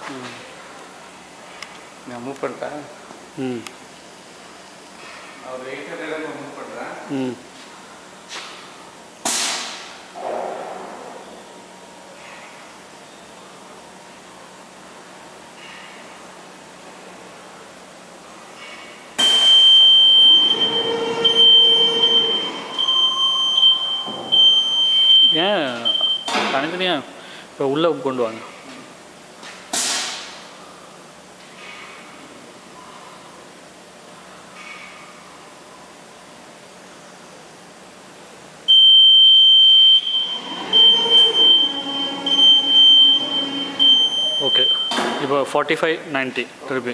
நான் மூவ் பண்ணிட்டேன் ம் அவர் எயிட் ஹண்ட்ரட் மூவ் பண்ணுறேன் ம் ஏன் தனித்தனியாக இப்போ உள்ளே கொண்டு வாங்க ஓகே இப்போ ஃபார்ட்டி ஃபைவ் நைன்ட்டி திருப்பி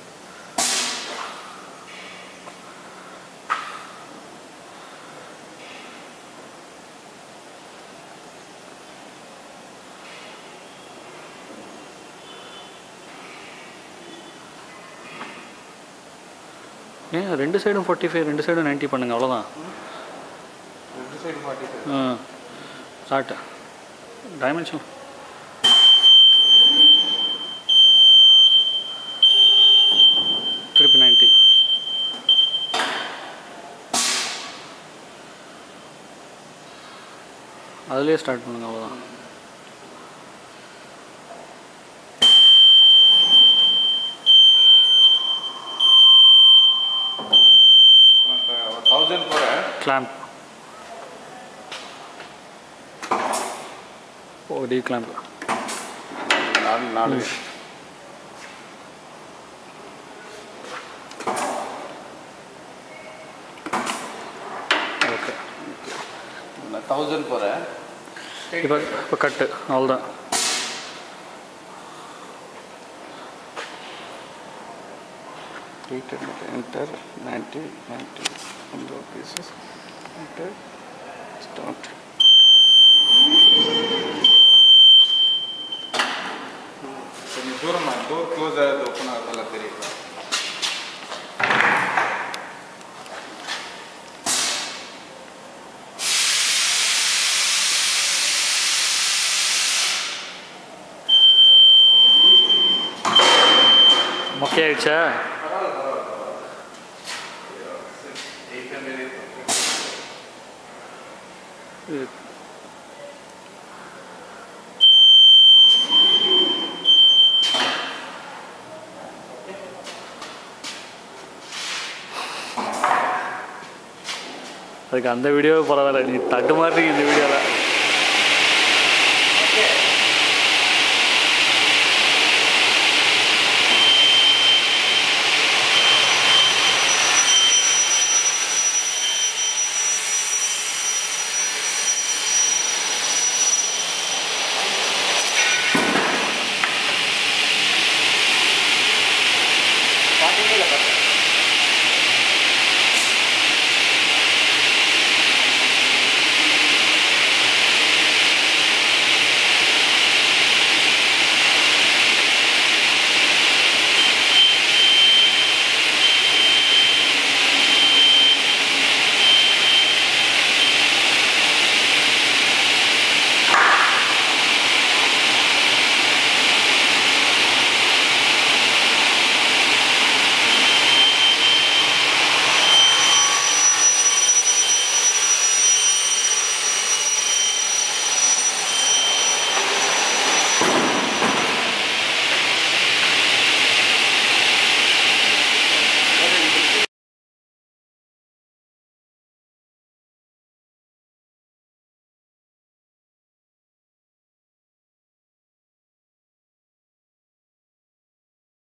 ஏன் ரெண்டு சைடும் ஃபார்ட்டி ஃபைவ் ரெண்டு சைடும் நைன்ட்டி பண்ணுங்க அவ்வளோதான் ரெண்டு சைடு ஃபார்ட்டி ஃபைவ் ஆ ஸ்டார்ட் டைமென்ஷன் திருப்பி நைன்ட்டி அதுலேயே ஸ்டார்ட் பண்ணுங்க அவ்வளோதான் ஒரு தௌசண்ட் போகிறேன் கிளாம்ப் ஓ டி கிளாம்ப் நாலு நாலு ஓகே நான் தௌசண்ட் போகிறேன் இப்போ இப்போ கட்டு அவ்வளோதான் eight hundred enter ninety ninety hundred pieces enter start கொஞ்சம் தூரமா டோர் க்ளோஸ் ஆகுது ஓப்பன் ஆகுதெல்லாம் தெரியும் மொக்கையாயிடுச்சா எயிட் ஹண்ட்ரட் இது அதுக்கு அந்த வீடியோவே பரவாயில்ல நீ தட்டு மாதிரி இந்த வீடியோவில்